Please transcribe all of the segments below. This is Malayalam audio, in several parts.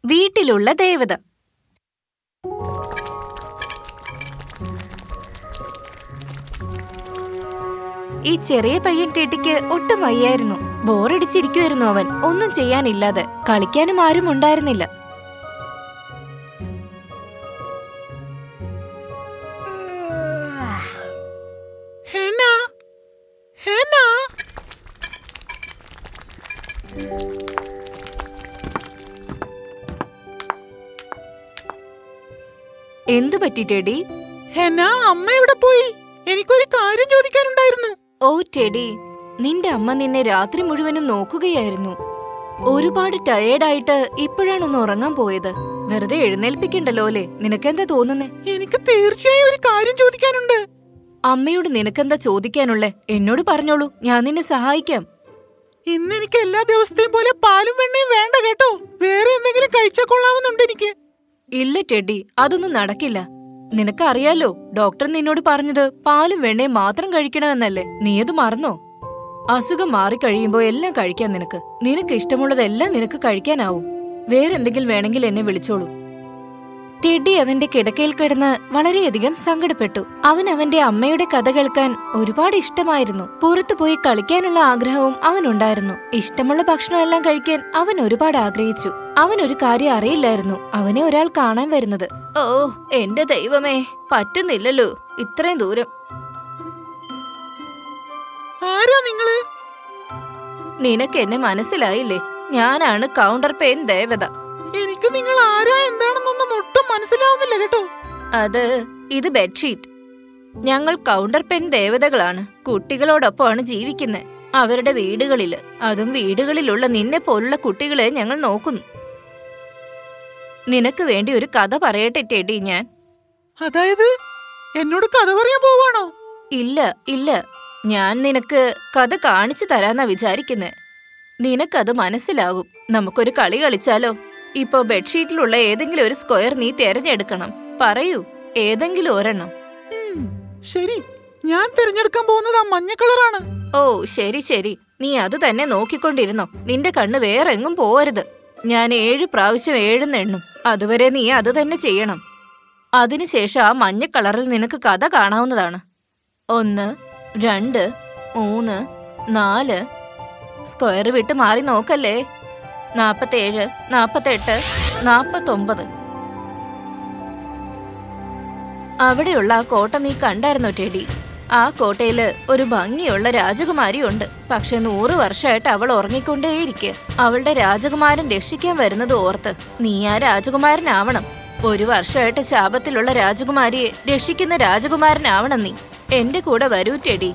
വീട്ടിലുള്ള ദേവത ഈ ചെറിയ പയ്യൻ ടെട്ടിക്ക് ഒട്ടും വയ്യായിരുന്നു ബോറടിച്ചിരിക്കുമായിരുന്നു അവൻ ഒന്നും ചെയ്യാനില്ലാതെ കളിക്കാനും ആരും ഉണ്ടായിരുന്നില്ല ഹെന ഹെന എന്തു പറ്റി ടെഡി ഹെന അമ്മ എവിടെ പോയി എനിക്കൊരു കാര്യം ചോദിക്കാനുണ്ടായിരുന്നു ഓ ടെഡി നിന്റെ അമ്മ നിന്നെ രാത്രി മുഴുവനും നോക്കുകയായിരുന്നു ഒരുപാട് ടയേർഡായിട്ട് ഇപ്പോഴാണൊന്ന് ഉറങ്ങാൻ പോയത് വെറുതെ എഴുന്നേൽപ്പിക്കണ്ടല്ലോ അല്ലേ നിനക്കെന്താ തോന്നുന്നേ എനിക്ക് തീർച്ചയായും ഒരു കാര്യം ചോദിക്കാനുണ്ട് അമ്മയോട് നിനക്കെന്താ ചോദിക്കാനുള്ളേ എന്നോട് പറഞ്ഞോളൂ ഞാൻ നിന്നെ സഹായിക്കാം ഇന്ന് എനിക്ക് എല്ലാ ദിവസത്തെയും പോലെ പാലും വെണ്ണയും വേണ്ട കേട്ടോ വേറെ എന്തെങ്കിലും കഴിച്ചാൽ കൊള്ളാവുന്നുണ്ട് എനിക്ക് ഇല്ല ടെഡി അതൊന്നും നടക്കില്ല നിനക്കറിയാലോ ഡോക്ടർ നിന്നോട് പറഞ്ഞത് പാലും വെണ്ണയും മാത്രം കഴിക്കണമെന്നല്ലേ നീ അത് മറന്നോ അസുഖം മാറിക്കഴിയുമ്പോ എല്ലാം കഴിക്കാൻ നിനക്ക് നിനക്ക് ഇഷ്ടമുള്ളതെല്ലാം നിനക്ക് കഴിക്കാനാവും വേറെന്തെങ്കിലും വേണമെങ്കിൽ എന്നെ വിളിച്ചോളൂ ടെഡി അവന്റെ കിടക്കയിൽ കിടന്ന് വളരെയധികം സങ്കടപ്പെട്ടു അവൻ അവന്റെ അമ്മയുടെ കഥ കേൾക്കാൻ ഒരുപാട് ഇഷ്ടമായിരുന്നു പുറത്തു പോയി കളിക്കാനുള്ള ആഗ്രഹവും അവനുണ്ടായിരുന്നു ഇഷ്ടമുള്ള ഭക്ഷണമെല്ലാം കഴിക്കാൻ അവൻ ഒരുപാട് ആഗ്രഹിച്ചു അവൻ ഒരു കാര്യം അറിയില്ലായിരുന്നു അവനെ ഒരാൾ കാണാൻ വരുന്നത് ഓ എന്റെ ദൈവമേ പറ്റുന്നില്ലല്ലോ ഇത്രയും ദൂരം ആരാ നിങ്ങള് നിനക്ക് എന്നെ മനസ്സിലായില്ലേ ഞാനാണ് കൗണ്ടർ പെയിൻ ദേവത എനിക്ക് നിങ്ങൾ ആരാ എന്താണെന്നൊന്നും ഒട്ടും മനസ്സിലാവുന്നില്ല കേട്ടോ അത് ഇത് ബെഡ്ഷീറ്റ് ഞങ്ങൾ കൗണ്ടർ പെൻ ദേവതകളാണ് കുട്ടികളോടൊപ്പമാണ് ജീവിക്കുന്നത് അവരുടെ വീടുകളില് അതും വീടുകളിലുള്ള നിന്നെ പോലുള്ള കുട്ടികളെ ഞങ്ങൾ നോക്കുന്നു നിനക്ക് വേണ്ടി ഒരു കഥ പറയട്ടെ ടെഡി ഞാൻ അതായത് എന്നോട് കഥ പറയാൻ പോവാണോ ഇല്ല ഇല്ല ഞാൻ നിനക്ക് കഥ കാണിച്ചു തരാന്നാ വിചാരിക്കുന്നെ നിനക്കത് മനസ്സിലാകും നമുക്കൊരു കളി കളിച്ചാലോ ഇപ്പൊ ബെഡ്ഷീറ്റിലുള്ള ഏതെങ്കിലും ഒരു സ്ക്വയർ നീ തിരഞ്ഞെടുക്കണം പറയൂ ഏതെങ്കിലും ഒരെണ്ണം ഉം, ശരി ഞാൻ തിരഞ്ഞെടുക്കാൻ പോകുന്നത് ആ മഞ്ഞ കളറാണ് ഓ ശരി ശരി നീ അത് തന്നെ നോക്കിക്കൊണ്ടിരുന്നോ നിന്റെ കണ്ണ് വേറെ എങ്ങും പോവരുത് ഞാൻ ഏഴ് പ്രാവശ്യം ഏഴെന്ന് എണ്ണും അതുവരെ നീ അത് തന്നെ ചെയ്യണം അതിനുശേഷം ആ മഞ്ഞ കളറിൽ നിനക്ക് കഥ കാണാവുന്നതാണ് ഒന്ന് രണ്ട് മൂന്ന് നാല് സ്ക്വയർ വിട്ട് മാറി നോക്കല്ലേ നാപ്പത്തേഴ് നാപ്പത്തെട്ട് നാപ്പത്തൊമ്പത് അവിടെയുള്ള ആ കോട്ട നീ കണ്ടായിരുന്നോ ടെഡി ആ കോട്ടയില് ഒരു ഭംഗിയുള്ള രാജകുമാരി ഉണ്ട് പക്ഷെ നൂറ് വർഷമായിട്ട് അവൾ ഉറങ്ങിക്കൊണ്ടേയിരിക്കുക അവളുടെ രാജകുമാരൻ രക്ഷിക്കാൻ വരുന്നത് ഓർത്ത് നീ ആ രാജകുമാരനാവണം ഒരു വർഷമായിട്ട് ശാപത്തിലുള്ള രാജകുമാരിയെ രക്ഷിക്കുന്ന രാജകുമാരനാവണം നീ എന്റെ കൂടെ വരൂ ടെഡി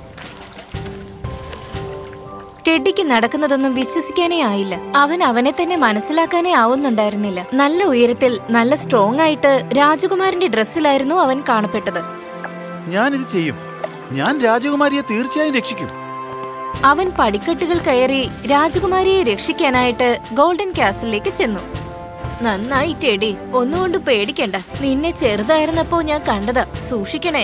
ടെഡിക്ക് നടക്കുന്നതൊന്നും വിശ്വസിക്കാനേ ആയില്ല അവൻ അവനെ തന്നെ മനസ്സിലാക്കാനേ ആവുന്നുണ്ടായിരുന്നില്ല നല്ല ഉയരത്തിൽ നല്ല സ്ട്രോങ് ആയിട്ട് രാജകുമാരന്റെ ഡ്രസ്സിലായിരുന്നു അവൻ കാണപ്പെട്ടത് ഞാനിത് ചെയ്യും ഞാൻ രാജകുമാരിയെ തീർച്ചയായും രക്ഷിക്കും അവൻ പടിക്കെട്ടുകൾ കയറി രാജകുമാരിയെ രക്ഷിക്കാനായിട്ട് ഗോൾഡൻ കാസലിലേക്ക് ചെന്നു നന്നായി ടെഡി ഒന്നുകൊണ്ട് പേടിക്കണ്ട നിന്നെ ചെറുതായിരുന്നപ്പോ ഞാൻ കണ്ടതാ സൂക്ഷിക്കണേ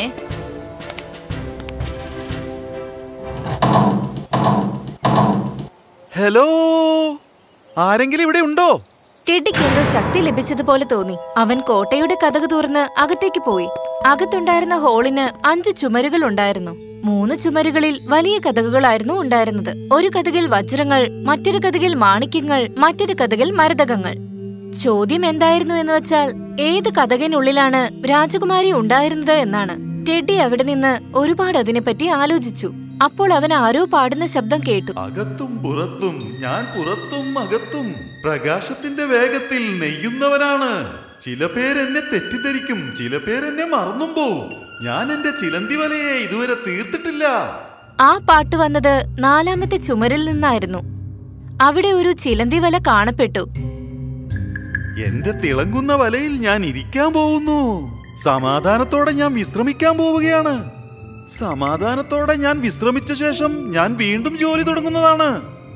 ഹലോ ആരെങ്കിലും ഇവിടെ ഉണ്ടോ ടെഡിക്ക് എന്തോ ശക്തി ലഭിച്ചതുപോലെ തോന്നി അവൻ കോട്ടയുടെ കഥക് തുറന്ന് അകത്തേക്ക് പോയി അകത്തുണ്ടായിരുന്ന ഹോളിന് അഞ്ച് ചുമരുകൾ ഉണ്ടായിരുന്നു മൂന്ന് ചുമരുകളിൽ വലിയ കഥകുകളായിരുന്നു ഉണ്ടായിരുന്നത് ഒരു കഥകിൽ വജ്രങ്ങൾ മറ്റൊരു കഥകിൽ മാണിക്യങ്ങൾ മറ്റൊരു കഥകിൽ മരതകങ്ങൾ ചോദ്യം എന്തായിരുന്നു എന്ന് വെച്ചാൽ ഏത് കഥകിനുള്ളിലാണ് രാജകുമാരി ഉണ്ടായിരുന്നത് എന്നാണ് ടെഡി അവിടെ നിന്ന് ഒരുപാട് അതിനെപ്പറ്റി ആലോചിച്ചു അപ്പോൾ അവൻ ആരോ പാടുന്ന ശബ്ദം കേട്ടു അകത്തും പുറത്തും ഞാൻ പുറത്തും അകത്തും പ്രകാശത്തിന്റെ വേഗത്തിൽ നെയ്യുന്നവനാണ് ചില പേരെന്നെ തെറ്റിദ്ധരിക്കും ചില പേരെന്നെ മറന്നും പോവും ഞാൻ എന്റെ ചിലന്തി വലയെ ഇതുവരെ തീർത്തിട്ടില്ല ആ പാട്ട് വന്നത് നാലാമത്തെ ചുമരിൽ നിന്നായിരുന്നു അവിടെ ഒരു ചിലന്തി വല കാണപ്പെട്ടു എന്റെ തിളങ്ങുന്ന വലയിൽ ഞാൻ ഇരിക്കാൻ പോകുന്നു സമാധാനത്തോടെ ഞാൻ വിശ്രമിക്കാൻ പോവുകയാണ് സമാധാനത്തോടെ ഞാൻ വിശ്രമിച്ച ശേഷം ഞാൻ വീണ്ടും ജോലി തുടങ്ങുന്നതാണ്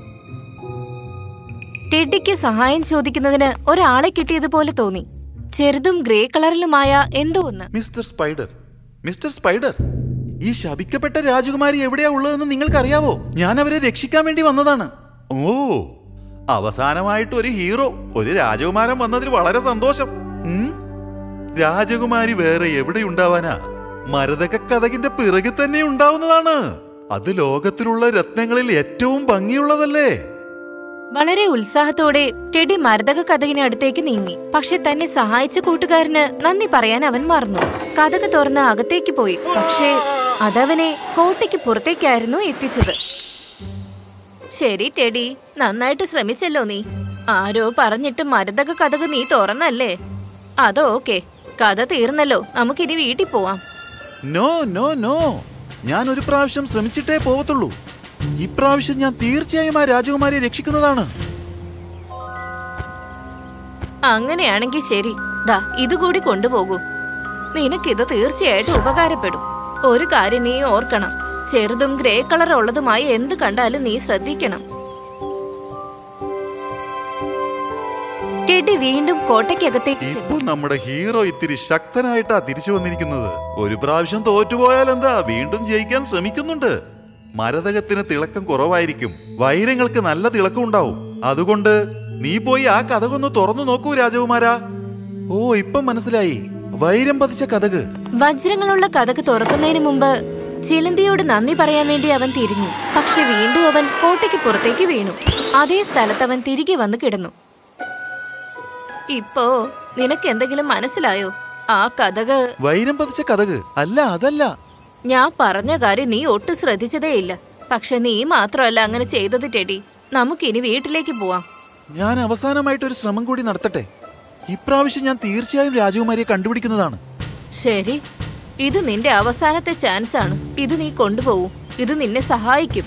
ടെഡിക്ക് സഹായം ചോദിക്കുന്നതിന് ഒരാളെ കിട്ടിയതുപോലെ തോന്നി ചെറുതും ഗ്രേ കളറിലുമായ എന്തോ ഒന്ന് മിസ്റ്റർ സ്പൈഡർ മിസ്റ്റർ സ്പൈഡർ ഈ ശപിക്കപ്പെട്ട രാജകുമാരി എവിടെയാ ഉള്ളതെന്ന് നിങ്ങൾക്കറിയാവോ ഞാൻ അവരെ രക്ഷിക്കാൻ വേണ്ടി വന്നതാണ് ഓ അവസാനമായിട്ട് ഒരു ഹീറോ ഒരു രാജകുമാരൻ വന്നതിൽ വളരെ സന്തോഷം ഉം? രാജകുമാരി വേറെ എവിടെ ഉണ്ടാവാനാ മരതക കഥകിന്റെ പിറകിൽ തന്നെ ഉണ്ടാവുന്നതാണ് അത് ലോകത്തിലുള്ള രത്നങ്ങളിൽ ഏറ്റവും ഭംഗിയുള്ളതല്ലേ വളരെ ഉത്സാഹത്തോടെ ടെഡി മരതക കഥകിന് അടുത്തേക്ക് നീങ്ങി പക്ഷെ തന്നെ സഹായിച്ച കൂട്ടുകാരന് നന്ദി പറയാൻ അവൻ മറന്നു കഥക് തുറന്ന് അകത്തേക്ക് പോയി പക്ഷേ അതവനെ കോട്ടയ്ക്ക് പുറത്തേക്കായിരുന്നു എത്തിച്ചത് ശരി ടെഡി നന്നായിട്ട് ശ്രമിച്ചല്ലോ നീ ആരോ പറഞ്ഞിട്ട് മരതക കഥക് നീ തുറന്നല്ലേ അതോ ഓക്കെ കഥ തീർന്നല്ലോ നമുക്കിനി വീട്ടിൽ പോവാം നോ നോ നോ ഞാൻ ഒരു പ്രാവശ്യം ശ്രമിച്ചിട്ടേ പോവത്തുള്ളൂ ഇപ്രാവശ്യം ഞാൻ തീർച്ചയായും ആ രാജകുമാരിയെ രക്ഷിക്കുന്നതാണ് അങ്ങനെയാണെങ്കിൽ ശരി ദാ ഇതുകൂടി കൊണ്ടുപോകൂ നിനക്കിത് തീർച്ചയായിട്ടും ഉപകാരപ്പെടും ഒരു കാര്യം നീ ഓർക്കണം ചെറുതും ഗ്രേ കളർ ഉള്ളതുമായി എന്ത് കണ്ടാലും നീ ശ്രദ്ധിക്കണം ടെഡി വീണ്ടും കോട്ടയ്ക്കകത്തേക്ക് ചെന്നു ഇപ്പൊ നമ്മുടെ ഹീറോ ഇത്തിരി ശക്തനായിട്ടാ തിരിച്ചു വന്നിരിക്കുന്നത് ഒരു പ്രാവശ്യം തോറ്റുപോയാൽ എന്താ വീണ്ടും ജയിക്കാൻ ശ്രമിക്കുന്നുണ്ട് മരതകത്തിന് തിളക്കം കുറവായിരിക്കും വൈരങ്ങൾക്ക് നല്ല തിളക്കം ഉണ്ടാവും അതുകൊണ്ട് നീ പോയി ആ കഥകൊന്ന് തുറന്നു നോക്കൂ രാജകുമാരാ ഓ ഇപ്പം മനസ്സിലായി വൈരം പതിച്ച കഥക് വജ്രങ്ങളുള്ള കഥക് തുറക്കുന്നതിന് മുമ്പ് ചിലന്തിയോട് നന്ദി പറയാൻ വേണ്ടി അവൻ തിരിഞ്ഞു പക്ഷെ വീണ്ടും അവൻ കോട്ടയ്ക്ക് പുറത്തേക്ക് വീണു അതേ സ്ഥലത്ത് അവൻ തിരികെ വന്ന് കിടന്നു ഇപ്പോ നിനക്ക് എന്തെങ്കിലും മനസ്സിലായോ ആ കഥക് വൈരം പതിച്ച കഥക് അല്ല അതല്ല ഞാൻ പറഞ്ഞ കാര്യം നീ ഒട്ടും ശ്രദ്ധിച്ചതേയില്ല പക്ഷെ നീ മാത്രമല്ല അങ്ങനെ ചെയ്തത് ടെഡി നമുക്കിനി വീട്ടിലേക്ക് പോവാം ഞാൻ അവസാനമായിട്ടൊരു ശ്രമം കൂടി നടത്തട്ടെ ഇപ്രാവശ്യം ഞാൻ തീർച്ചയായും രാജകുമാരിയെ കണ്ടുപിടിക്കുന്നതാണ് ശരി ഇത് നിന്റെ അവസാനത്തെ ചാൻസ് ആണ് ഇത് നീ കൊണ്ടുപോകൂ ഇത് നിന്നെ സഹായിക്കും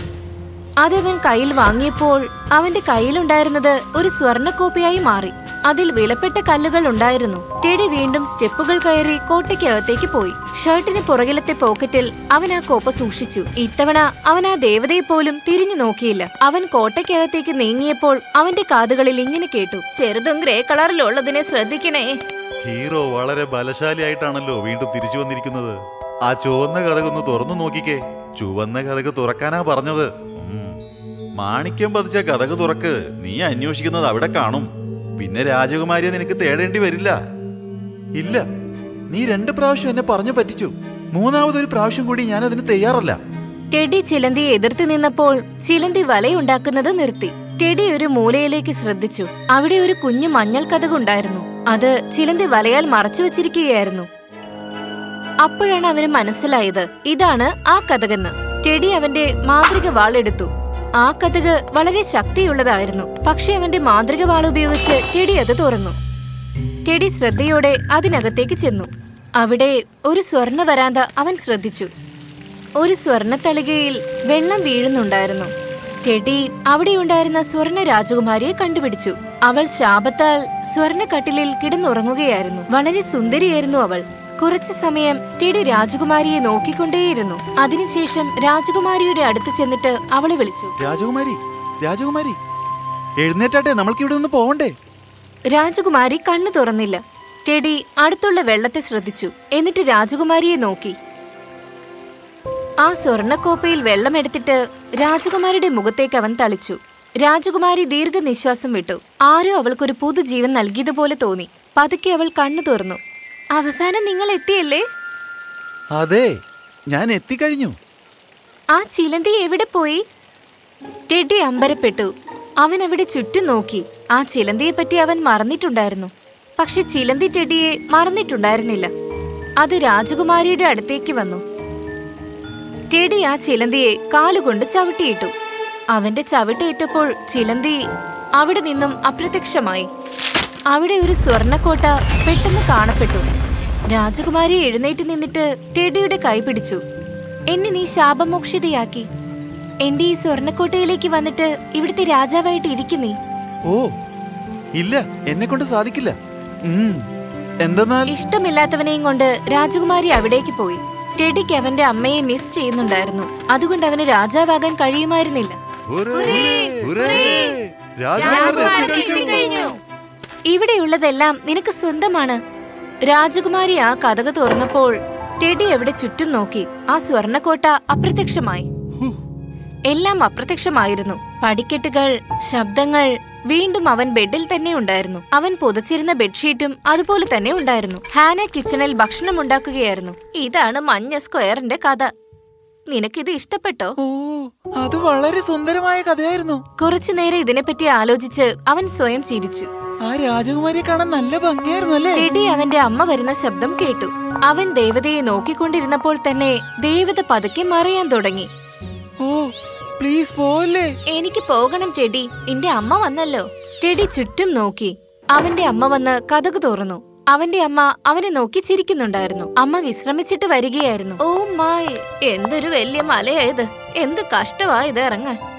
അതവൻ കയ്യിൽ വാങ്ങിയപ്പോൾ അവന്റെ കയ്യിലുണ്ടായിരുന്നത് ഒരു സ്വർണ്ണ കോപ്പയായി മാറി അതിൽ വിലപ്പെട്ട കല്ലുകൾ ഉണ്ടായിരുന്നു ടെഡി വീണ്ടും സ്റ്റെപ്പുകൾ കയറി കോട്ടയ്ക്കകത്തേക്ക് പോയി ഷർട്ടിന് പുറകിലത്തെ പോക്കറ്റിൽ അവൻ ആ കോപ്പ സൂക്ഷിച്ചു ഇത്തവണ അവൻ ആ ദേവതയെ പോലും തിരിഞ്ഞു നോക്കിയില്ല അവൻ കോട്ടയ്ക്കകത്തേക്ക് നീങ്ങിയപ്പോൾ അവന്റെ കാതുകളിൽ ഇങ്ങനെ കേട്ടു ചെറുതും ഗ്രേ കളറിലുള്ളതിനെ ശ്രദ്ധിക്കണേ ഹീറോ വളരെ ബലശാലിയായിട്ടാണല്ലോ വീണ്ടും തിരിച്ചു വന്നിരിക്കുന്നത് ആ ചുവന്ന കഥകൊന്ന് തുറന്നു നോക്കിക്കേ ചുവന്ന കഥക് തുറക്കാനാ പറഞ്ഞത് ഉം. മാണിക്യം പതിച്ച കഥക് തുറക്ക് നീ അന്വേഷിക്കുന്നത് അവിടെ കാണും പിന്നെ രാജകുമാരിയെ നിനക്ക് തേടേണ്ടി വരില്ല ഇല്ല നീ രണ്ട് പ്രാവശ്യം എന്നെ പറഞ്ഞു പറ്റിച്ചു മൂന്നാമതൊരു പ്രാവശ്യം കൂടി ഞാൻ അതിന് തയ്യാറല്ല ടെഡി ചിലന്തിയെ എതിർത്ത് നിന്നപ്പോൾ ചിലന്തി വലയുണ്ടാക്കുന്നത് നിർത്തി ടെഡി ഒരു മൂലയിലേക്ക് ശ്രദ്ധിച്ചു അവിടെ ഒരു കുഞ്ഞു മഞ്ഞൾ കഥകുണ്ടായിരുന്നു അത് ചിലന്തി വലയാൽ മറച്ചു വെച്ചിരിക്കുകയായിരുന്നു അപ്പോഴാണ് അവന് മനസ്സിലായത് ഇതാണ് ആ കഥകെന്ന് ടെഡി അവന്റെ മാന്ത്രിക വാളെടുത്തു ആ കഥക് വളരെ ശക്തിയുള്ളതായിരുന്നു പക്ഷെ അവന്റെ മാന്ത്രിക വാൾ ഉപയോഗിച്ച് ടെഡി അത് തുറന്നു ടെഡി ശ്രദ്ധയോടെ അതിനകത്തേക്ക് ചെന്നു അവിടെ ഒരു സ്വർണ്ണ വരാന്ത അവൻ ശ്രദ്ധിച്ചു ഒരു സ്വർണത്തളികയിൽ വെള്ളം വീഴുന്നുണ്ടായിരുന്നു ടെഡി അവിടെയുണ്ടായിരുന്ന സ്വർണ രാജകുമാരിയെ കണ്ടുപിടിച്ചു അവൾ ശാപത്താൽ സ്വർണക്കട്ടിലിൽ കിടന്നുറങ്ങുകയായിരുന്നു വളരെ സുന്ദരിയായിരുന്നു അവൾ കുറച്ചു സമയം ടെഡി രാജകുമാരിയെ നോക്കിക്കൊണ്ടേയിരുന്നു അതിനുശേഷം രാജകുമാരിയുടെ അടുത്ത് ചെന്നിട്ട് അവളെ വിളിച്ചു രാജകുമാരി രാജകുമാരി എഴുന്നേറ്റാട്ടെ നമ്മൾക്ക് ഇവിടെ നിന്ന് പോവണ്ടേ രാജകുമാരി കണ്ണു തുറന്നില്ല ടെഡി അടുത്തുള്ള വെള്ളത്തെ ശ്രദ്ധിച്ചു എന്നിട്ട് രാജകുമാരിയെ നോക്കി ആ സ്വർണക്കോപ്പയിൽ വെള്ളമെടുത്തിട്ട് രാജകുമാരിയുടെ മുഖത്തേക്ക് അവൻ തളിച്ചു രാജകുമാരി ദീർഘനിശ്വാസം വിട്ടു ആരോ അവൾക്കൊരു പുതുജീവൻ നൽകിയതുപോലെ തോന്നി പതുക്കെ അവൾ കണ്ണു തുറന്നു അവസാനം നിങ്ങൾ എത്തിയല്ലേ അതെ ഞാൻ എത്തിക്കഴിഞ്ഞു ആ ചിലന്തി എവിടെ പോയി ടെഡി അമ്പരപ്പെട്ടു അവൻ അവിടെ ചുറ്റും നോക്കി ആ ചിലന്തിയെ പറ്റി അവൻ മറന്നിട്ടുണ്ടായിരുന്നു പക്ഷെ ചിലന്തി ടെഡിയെ മറന്നിട്ടുണ്ടായിരുന്നില്ല അത് രാജകുമാരിയുടെ അടുത്തേക്ക് വന്നു ടെഡി ആ ചിലന്തിയെ കാലുകൊണ്ട് ചവിട്ടിയിട്ടു അവന്റെ ചവിട്ടേറ്റപ്പോൾ ചിലന്തി അവിടെ നിന്നും അപ്രത്യക്ഷമായി അവിടെ ഒരു സ്വർണക്കോട്ട പെട്ടെന്ന് കാണപ്പെട്ടു രാജകുമാരി എഴുന്നേറ്റ് നിന്നിട്ട് ടെഡിയുടെ കൈ പിടിച്ചു എന്നെ നീ ശാപമോക്ഷിതയാക്കി എന്റെ ഈ സ്വർണക്കോട്ടയിലേക്ക് വന്നിട്ട് ഇവിടുത്തെ രാജാവായിട്ട് ഇരിക്കുന്നീ ഓ ഇല്ല എന്നെ കൊണ്ട് സാധിക്കില്ല ഉം. എന്തെന്നാൽ ഇഷ്ടമില്ലാത്തവനെയും കൊണ്ട് രാജകുമാരി അവിടേക്ക് പോയി ടെഡിക്ക് അവന്റെ അമ്മയെ മിസ് ചെയ്യുന്നുണ്ടായിരുന്നു അതുകൊണ്ട് അവന് രാജാവാകാൻ കഴിയുമായിരുന്നില്ല ഹുറേ, ഹുറേ. രാജകുമാരൻ രാജകുമാരൻ എത്തിക്കഴിഞ്ഞു. എത്തിക്കഴിഞ്ഞു. ഇവിടെയുള്ളതെല്ലാം നിനക്ക് സ്വന്തമാണ് രാജകുമാരി ആ കഥക തുറന്നപ്പോൾ ടെഡി അവിടെ ചുറ്റും നോക്കി ആ സ്വർണക്കോട്ട അപ്രത്യക്ഷമായി ഹു, എല്ലാം അപ്രത്യക്ഷമായിരുന്നു പടിക്കെട്ടുകൾ ശബ്ദങ്ങൾ വീണ്ടും അവൻ ബെഡിൽ തന്നെ ഉണ്ടായിരുന്നു അവൻ പുതച്ചിരുന്ന ബെഡ്ഷീറ്റും അതുപോലെ തന്നെ ഉണ്ടായിരുന്നു ഹാന കിച്ചണിൽ ഭക്ഷണം ഉണ്ടാക്കുകയായിരുന്നു ഇതാണ് മഞ്ഞ സ്ക്വയറിന്റെ കഥ നിനക്കിത് ഇഷ്ടപ്പെട്ടോ ഓ അത് വളരെ സുന്ദരമായ കഥയായിരുന്നു കുറച്ചു നേരം ഇതിനെപ്പറ്റി ആലോചിച്ച് അവൻ സ്വയം ചിരിച്ചു ആ രാജകുമാരിയെ കാണാൻ നല്ല ഭംഗിയായിരുന്നു അല്ലേ ടെഡി അവന്റെ അമ്മ വരുന്ന ശബ്ദം കേട്ടു അവൻ ദേവതയെ നോക്കിക്കൊണ്ടിരുന്നപ്പോൾ തന്നെ ദേവത പതുക്കെ മറയാൻ തുടങ്ങി ഓ പ്ലീസ് പോവല്ലേ എനിക്ക് പോകണം ടെഡി നിന്റെ അമ്മ വന്നല്ലോ ടെഡി ചുറ്റും നോക്കി അവന്റെ അമ്മ വന്ന് കഥകു തുറന്നു അവന്റെ അമ്മ അവനെ നോക്കി ചിരിക്കുന്നുണ്ടായിരുന്നു അമ്മ വിശ്രമിച്ചിട്ട് വരികയായിരുന്നു ഓ മായി എന്തൊരു വലിയ മലയായത് എന്ത് കഷ്ടമായത് ഇറങ്ങാൻ